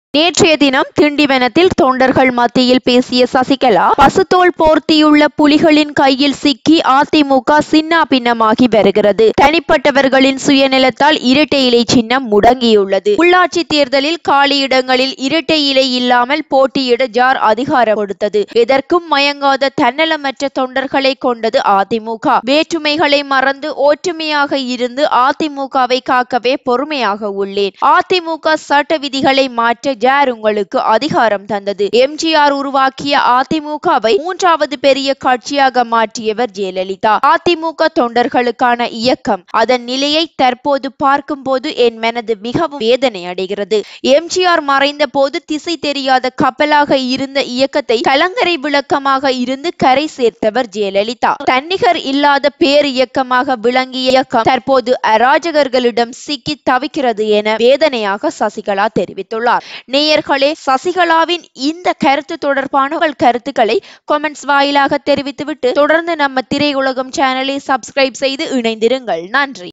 நேற்றைய தினம் திண்டிவனத்தில் தொண்டர்கள் மத்தியில் பேசிய சசிகலா பசுத்தோல் போர்த்தியுள்ள புலிகளின் கையில் சிக்கி அதிமுக சின்னாபின்னமாகி வருகிறது தனிப்பட்டவர்களின் சுயநலத்தால் இரட்டை இலை சின்னம் முடங்கியுள்ளது உள்ளாட்சி தேர்தலில் காலியிடங்களில் இரட்டை இலை இல்லாமல் போட்டியிட ஜார் அதிகாரம் கொடுத்தது எதற்கும் மயங்காத தன்னலமற்ற தொண்டர்களை கொண்டது அதிமுக வேற்றுமைகளை மறந்து ஒற்றுமையாக இருந்து அதிமுகவை காக்கவே பொறுமையாக உள்ளேன் அதிமுக சட்ட விதிகளை மாற்ற ஜார் உங்களுக்கு அதிகாரம் தந்தது எம்ஜிஆர் உருவாக்கிய அதிமுகவை மூன்றாவது பெரிய கட்சியாக மாற்றியவர் ஜெயலலிதா அதிமுக தொண்டர்களுக்கான இயக்கம் அதன் நிலையை தற்போது பார்க்கும்போது என் மனது மிகவும் வேதனை அடைகிறது எம்ஜிஆர் மறைந்த போது திசை தெரியாத கப்பலாக இருந்த இயக்கத்தை கலங்கரை விளக்கமாக இருந்து கரை சேர்த்தவர் ஜெயலலிதா தன்னிகர் இல்லாத பேர் இயக்கமாக விளங்கிய இயக்கம் தற்போது அராஜகர்களிடம் சிக்கி தவிக்கிறது என வேதனையாக சசிகலா தெரிவித்துள்ளார் நேயர்களே சசிகலாவின் இந்த கருத்து தொடர்பான உங்கள் கருத்துக்களை கொமெண்ட்ஸ் வாயிலாக தெரிவித்துவிட்டு தொடர்ந்து நம்ம திரையுலகம் சேனலை சப்ஸ்கிரைப் செய்து இணைந்திருங்கள் நன்றி